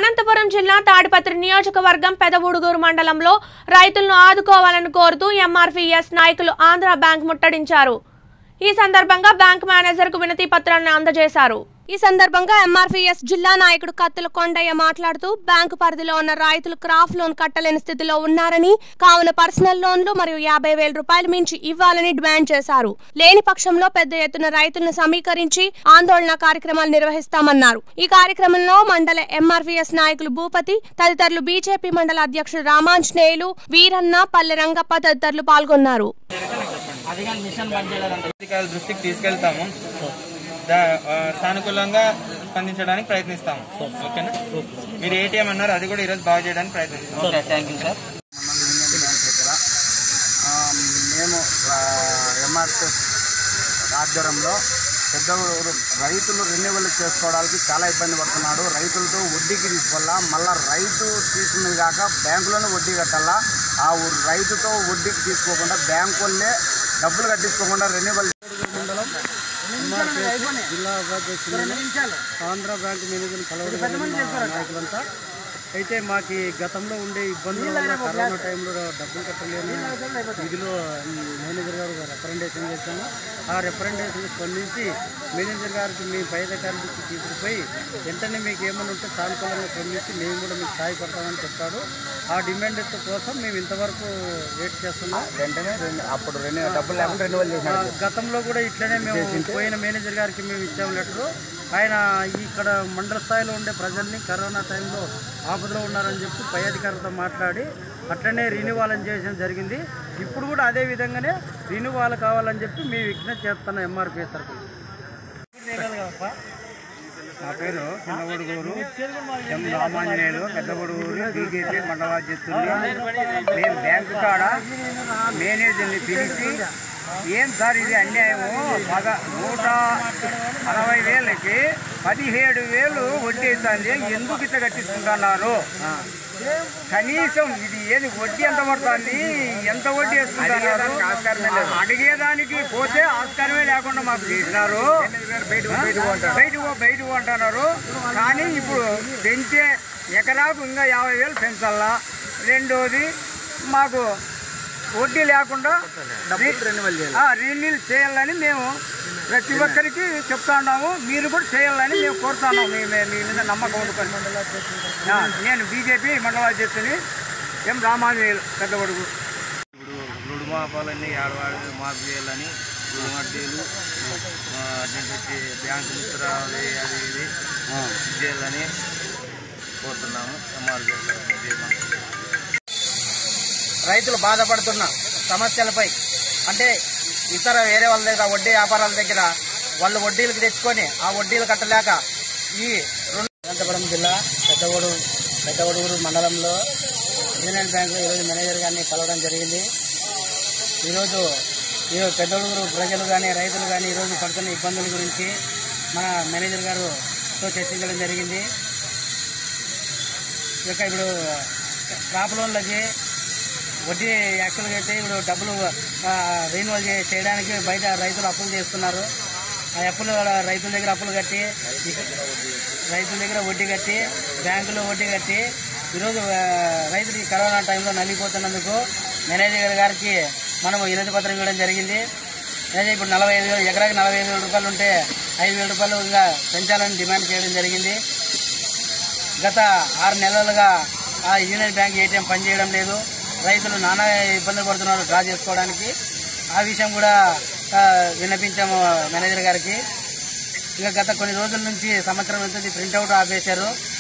అనంతపురం జిల్లా తాడిపత్రి నియోజకవర్గం పెదవుడుగూరు మండలంలో రైతులను ఆదుకోవాలని కోరుతూ ఎంఆర్పీఎస్ నాయకులు ఆంధ్ర బ్యాంక్ ముట్టడించారు ఈ సందర్భంగా బ్యాంక్ మేనేజర్కు వినతి పత్రాన్ని అందజేశారు ఈ సందర్భంగా ఎంఆర్పీఎస్ జిల్లా నాయకుడు కత్తుల కొండయ్య మాట్లాడుతూ బ్యాంకు పరిధిలో ఉన్న రైతులు క్రాఫ్ లోన్ కట్టలేని స్థితిలో ఉన్నారని కావున పర్సనల్ లోన్లు మరియు యాభై వేల రూపాయలు మించి ఇవ్వాలని డిమాండ్ చేశారు లేని పక్షంలో పెద్ద ఎత్తున రైతులను సమీకరించి ఆందోళన కార్యక్రమాలు నిర్వహిస్తామన్నారు ఈ కార్యక్రమంలో మండల ఎంఆర్పీఎస్ నాయకులు భూపతి తదితరులు బీజేపీ మండల అధ్యక్షుడు రామాంజనేయులు వీరన్న పల్లె రంగప్ప తదితరులు పాల్గొన్నారు అధికారుల దృష్టికి తీసుకెళ్తాము దా- ఆ, సానుకూలంగా స్పందించడానికి ప్రయత్నిస్తాము ఓకేనా మీరు ఏటీఎం అన్నారు అది కూడా ఈరోజు బాగు చేయడానికి ప్రయత్నిస్తాం థ్యాంక్ యూ సార్ దగ్గర ఆ, మేము ఎంఆర్ఎస్ ఆధ్వర్యంలో పెద్ద ఊరు రైతులు రెన్యువల్ చేసుకోవడానికి చాలా ఇబ్బంది పడుతున్నాడు రైతులతో వడ్డీకి తీసుకోవాలా మళ్ళా రైతు తీసుకున్నది కాక బ్యాంకులోనే వడ్డీ కట్టాలా ఆ ఊ- రైతుతో వడ్డీకి తీసుకోకుండా బ్యాంకు వాళ్ళే డబ్బులు కట్టించుకోకుండా రెన్యువల్ మండలం జిల్లా ఉపాధ్యక్షుడు ఆంధ్ర బ్యాంక్ మేనేజర్ కలవడం నాయకులంతా అయితే మాకు ఈ గతంలో ఉండే ఇబ్బందుల వల్ల కరోనా టైంలో డబ్బులు కట్టలేని ఇదిలో మేనేజర్ గారు రిప్రజెంటేషన్ చేశాము ఆ రిప్రజెంటేషన్ స్పందించి మేనేజర్ గారికి మీ పై అధికారులకి తీసుకుపోయి వెంటనే మీకు ఏమైనా ఉంటే సానుకూలంగా స్పందించి మేము కూడా మీకు సహాయపడతామని చెప్పాడు ఆ డిమాండ్ కోసం మేము ఇంతవరకు వెయిట్ చేస్తున్నాం వెంటనే అప్పుడు డబ్బులు లేకుండా రెన్యువల్ చేసాం గతంలో కూడా ఇట్లనే మేము పోయిన మేనేజర్ గారికి మేము ఇచ్చాము లెటరు ఆయన ఇక్కడ మండల స్థాయిలో ఉండే ప్రజల్ని కరోనా టైంలో ఆపదలో ఉన్నారని చెప్పి పై అధికారులతో మాట్లాడి అట్లనే రిన్యూవాలని చేయడం జరిగింది ఇప్పుడు కూడా అదే విధంగానే రిన్యూవాల్ కావాలని చెప్పి మేము విజ్ఞప్తి చేస్తున్నాం ఎంఆర్పీ తరఫున నా పేరు చిన్నగొడుగూరు ఎం రామాంజనేయులు పెద్దగొడుగూరు బీజేపీ మండలాధ్యక్షుడు మేము బ్యాంకు కాడ మేనేజర్ని పిలిచి ఏం సార్ ఇది అన్యాయము పద నూట అరవై వేలకి పదిహేడు వేలు వడ్డీ అవుతుంది ఎందుకు ఇట్లా కట్టించుకుంటున్నారు కనీసం ఇది ఏది వడ్డీ ఎంత పడుతుంది ఎంత వడ్డీ వేసుకుంటున్నారు అడిగేదానికి పోతే ఆస్కారమే లేకుండా మాకు చేసినారు బయట బయట అంటున్నారు కానీ ఇప్పుడు పెంచే ఎకరాకు ఇంకా యాభై వేలు పెంచాలా రెండోది మాకు వడ్డీ లేకుండా రీనీల్ చేయాలని మేము ప్రతి ఒక్కరికి చెప్తా ఉన్నాము మీరు కూడా చేయాలని మేము కోరుతున్నాము మీ మీ మీ మీద నమ్మకం ఉండుకొని ఆ, నేను బీజేపీ మండలాధ్యక్షుని ఎం రామాంజనేయులు పెద్దగొడుగు ఇప్పుడు రుణమాపాలన్నీ ఏడవాడు మాఫీ చేయాలని రుణమాఫీలు అటువంటి వచ్చి బ్యాంకు మిత్రాలు అది ఇది చేయాలని కోరుతున్నాము ఎంఆర్పీ రైతులు బాధపడుతున్న సమస్యలపై అంటే ఇతర వేరే వాళ్ళ దగ్గర వడ్డీ వ్యాపారాల దగ్గర వాళ్ళు వడ్డీలకు తెచ్చుకొని ఆ వడ్డీలు కట్టలేక ఈ రుణ అనంతపురం జిల్లా పెద్దగూడు పెద్దగూడూరు మండలంలో యూనియన్ బ్యాంకు ఈరోజు మేనేజర్ గారిని కలవడం జరిగింది ఈరోజు ఈ పెద్దగూడూరు ప్రజలు కానీ రైతులు కానీ ఈరోజు పడుతున్న ఇబ్బందుల గురించి మన మేనేజర్ గారుతో చర్చించడం జరిగింది ఈ యొక్క ఇప్పుడు క్రాప్ లోన్లకి వడ్డీ యాక్చువల్గా అయితే ఇప్పుడు డబ్బులు రీన్యువల్ చేయడానికి బయట రైతులు అప్పులు చేస్తున్నారు ఆ అప్పులు రైతుల దగ్గర అప్పులు కట్టి రైతుల దగ్గర వడ్డీ కట్టి బ్యాంకులో వడ్డీ కట్టి ఈరోజు ఆ, రైతులు ఈ కరోనా టైంలో నలిగిపోతున్నందుకు మేనేజర్ గారికి మనం వినతి పత్రం ఇవ్వడం జరిగింది అదే ఇప్పుడు నలభై ఐదు వేలు ఎకరాకి నలభై ఐదు వేల రూపాయలు ఉంటే ఐదు వేల రూపాయలు ఇంకా పెంచాలని డిమాండ్ చేయడం జరిగింది గత ఆరు నెలలుగా ఆ యూనియన్ బ్యాంక్ ఏటీఎం పనిచేయడం లేదు రైతులు నానా ఇబ్బందులు పడుతున్నారు డ్రా చేసుకోవడానికి ఆ విషయం కూడా ఆ, విన్నపించాము మేనేజర్ గారికి ఇంకా గత కొన్ని రోజుల నుంచి సంవత్సరం నుంచి ప్రింట్అవుట్ ఆపేశారు